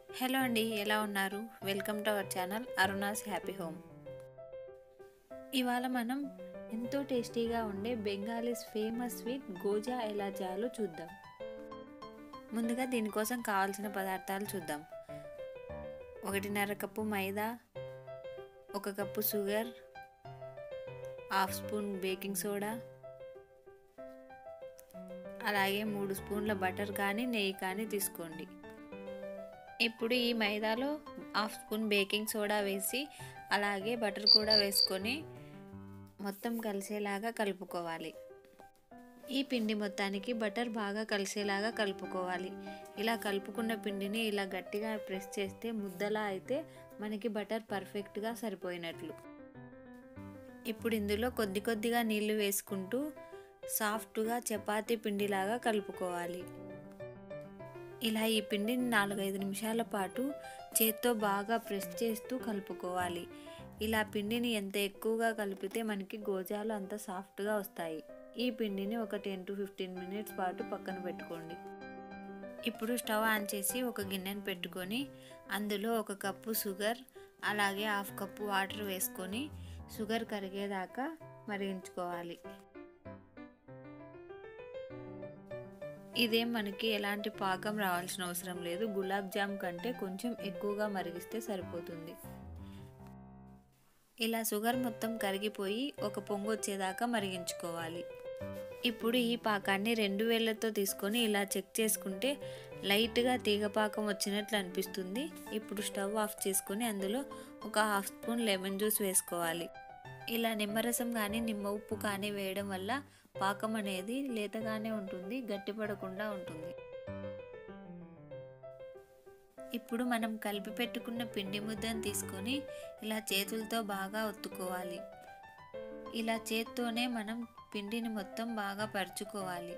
hello అండి ఎలా ఉన్నారు welcome to our channel Aruna's happy home ఇవాళ మనం ఎంతో టేస్టీగా ఉండే బెంగాలీస్ ఫేమస్ స్వీట్ గోజా ఎలా చేయాలో చూద్దాం ముందుగా దీనికోసం కావాల్సిన పదార్థాలు చూద్దాం ఒకటిన్నర కప్పు మైదా ఒక cup sugar half spoon baking soda అలాగే మూడు స్పూన్ల బటర్ కానీ నెయ్యి కానీ తీసుకోండి ఇప్పుడు ఈ మైదాలో హాఫ్ స్పూన్ బేకింగ్ సోడా వేసి అలాగే బటర్ కూడా వేసుకొని మొత్తం కలిసేలాగా కలుపుకోవాలి ఈ పిండి మొత్తానికి బటర్ బాగా కలిసేలాగా కలుపుకోవాలి ఇలా కలుపుకున్న పిండిని ఇలా గట్టిగా ప్రెస్ చేస్తే ముద్దలా అయితే మనకి బటర్ పర్ఫెక్ట్గా సరిపోయినట్లు ఇప్పుడు ఇందులో కొద్ది కొద్దిగా నీళ్లు వేసుకుంటూ సాఫ్ట్గా చపాతీ పిండిలాగా కలుపుకోవాలి ఇలా ఈ పిండిని నాలుగైదు నిమిషాల పాటు చేత్తో బాగా ప్రెస్ చేస్తూ కలుపుకోవాలి ఇలా పిండిని ఎంత ఎక్కువగా కలిపితే మనకి గోజాలు అంత సాఫ్ట్గా వస్తాయి ఈ పిండిని ఒక టెన్ టు ఫిఫ్టీన్ మినిట్స్ పాటు పక్కన పెట్టుకోండి ఇప్పుడు స్టవ్ ఆన్ చేసి ఒక గిన్నెను పెట్టుకొని అందులో ఒక కప్పు షుగర్ అలాగే హాఫ్ కప్పు వాటర్ వేసుకొని షుగర్ కరిగేదాకా మరిగించుకోవాలి ఇదేం మనకి ఎలాంటి పాకం రావాల్సిన అవసరం లేదు గులాబ్ జామ్ కంటే కొంచెం ఎక్కువగా మరిగిస్తే సరిపోతుంది ఇలా షుగర్ మొత్తం కరిగిపోయి ఒక పొంగు వచ్చేదాకా మరిగించుకోవాలి ఇప్పుడు ఈ పాకాన్ని రెండు వేళ్లతో తీసుకొని ఇలా చెక్ చేసుకుంటే లైట్గా తీగ పాకం వచ్చినట్లు అనిపిస్తుంది ఇప్పుడు స్టవ్ ఆఫ్ చేసుకొని అందులో ఒక హాఫ్ స్పూన్ లెమన్ జ్యూస్ వేసుకోవాలి ఇలా నిమ్మరసం కానీ నిమ్మ ఉప్పు కానీ వేయడం వల్ల పాకం అనేది లేతగానే ఉంటుంది గట్టిపడకుండా ఉంటుంది ఇప్పుడు మనం కలిపి పెట్టుకున్న పిండి ముద్దను తీసుకొని ఇలా చేతులతో బాగా ఒత్తుకోవాలి ఇలా చేత్తోనే మనం పిండిని మొత్తం బాగా పరుచుకోవాలి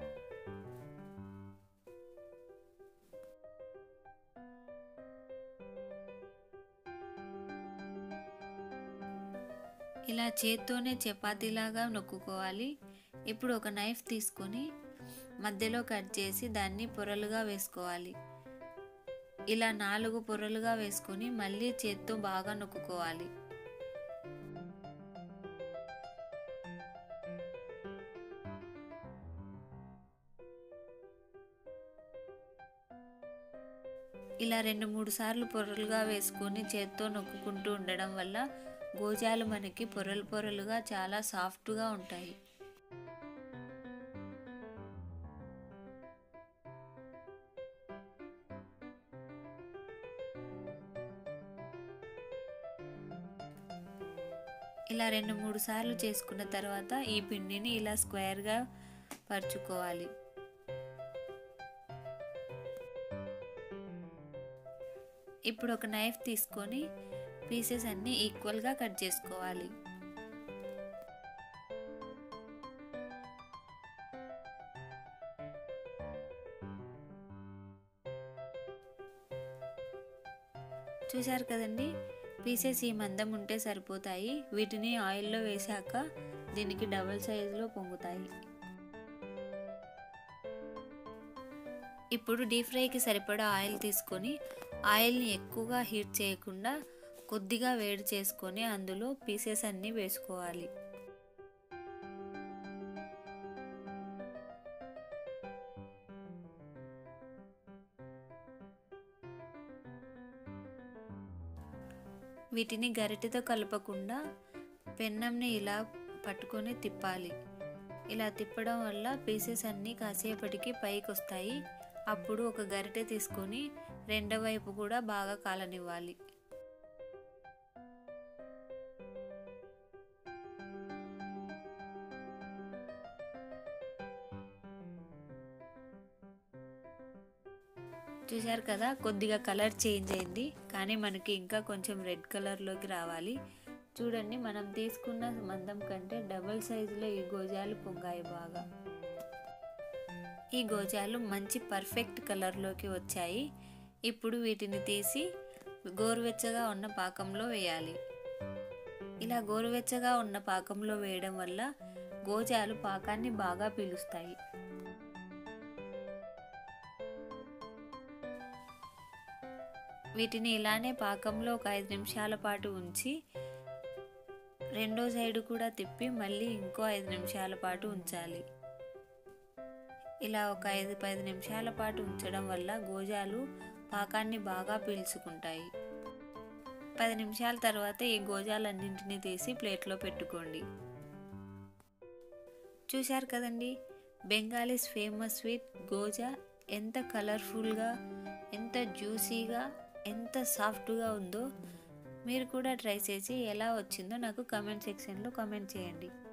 ఇలా చేత్తోనే చపాతీలాగా నొక్కుకోవాలి ఇప్పుడు ఒక నైఫ్ తీసుకొని మధ్యలో కట్ చేసి దాన్ని పొరలుగా వేసుకోవాలి ఇలా నాలుగు పొరలుగా వేసుకొని మళ్ళీ చేత్తో బాగా నొక్కుకోవాలి ఇలా రెండు మూడు సార్లు పొరలుగా వేసుకొని చేత్తో నొక్కుంటూ ఉండడం వల్ల గోజాలు మనకి పొరలు పొరలుగా చాలా సాఫ్ట్గా ఉంటాయి ఇలా రెండు మూడు సార్లు చేసుకున్న తర్వాత ఈ పిండిని ఇలా స్క్వేర్గా పరుచుకోవాలి ఇప్పుడు ఒక నైఫ్ తీసుకొని పీసెస్ అన్నీ ఈక్వల్గా కట్ చేసుకోవాలి చూశారు కదండి పీసెస్ ఈ మందం ఉంటే సరిపోతాయి వీటిని ఆయిల్లో వేశాక దీనికి డబల్ సైజులో పొంగుతాయి ఇప్పుడు డీప్ ఫ్రైకి సరిపడా ఆయిల్ తీసుకొని ఆయిల్ని ఎక్కువగా హీట్ చేయకుండా కొద్దిగా వేడి చేసుకొని అందులో పీసెస్ అన్నీ వేసుకోవాలి వీటిని గరిటెతో కలపకుండా పెన్నంని ఇలా పట్టుకొని తిప్పాలి ఇలా తిప్పడం వల్ల పీసెస్ అన్నీ కాసేపటికి పైకి వస్తాయి అప్పుడు ఒక గరిటె తీసుకొని రెండో వైపు కూడా బాగా కాలనివ్వాలి చూశారు కదా కొద్దిగా కలర్ చేంజ్ అయింది కానీ మనకి ఇంకా కొంచెం రెడ్ కలర్లోకి రావాలి చూడండి మనం తీసుకున్న మందం కంటే డబల్ సైజులో ఈ గోజాలు పొంగాయి బాగా ఈ గోజాలు మంచి పర్ఫెక్ట్ కలర్లోకి వచ్చాయి ఇప్పుడు వీటిని తీసి గోరువెచ్చగా ఉన్న పాకంలో వేయాలి ఇలా గోరువెచ్చగా ఉన్న పాకంలో వేయడం వల్ల గోజాలు పాకాన్ని బాగా పీలుస్తాయి వీటిని ఇలానే పాకంలో ఒక ఐదు నిమిషాల పాటు ఉంచి రెండో సైడు కూడా తిప్పి మళ్ళీ ఇంకో ఐదు నిమిషాల పాటు ఉంచాలి ఇలా ఒక ఐదు పది నిమిషాల పాటు ఉంచడం వల్ల గోజాలు పాకాన్ని బాగా పీల్చుకుంటాయి పది నిమిషాల తర్వాత ఈ గోజాలన్నింటినీ తీసి ప్లేట్లో పెట్టుకోండి చూశారు కదండి బెంగాలీస్ ఫేమస్ స్వీట్ గోజా ఎంత కలర్ఫుల్గా ఎంత జ్యూసీగా ఎంత సాఫ్ట్గా ఉందో మీరు కూడా ట్రై చేసి ఎలా వచ్చిందో నాకు కమెంట్ సెక్షన్లో కమెంట్ చేయండి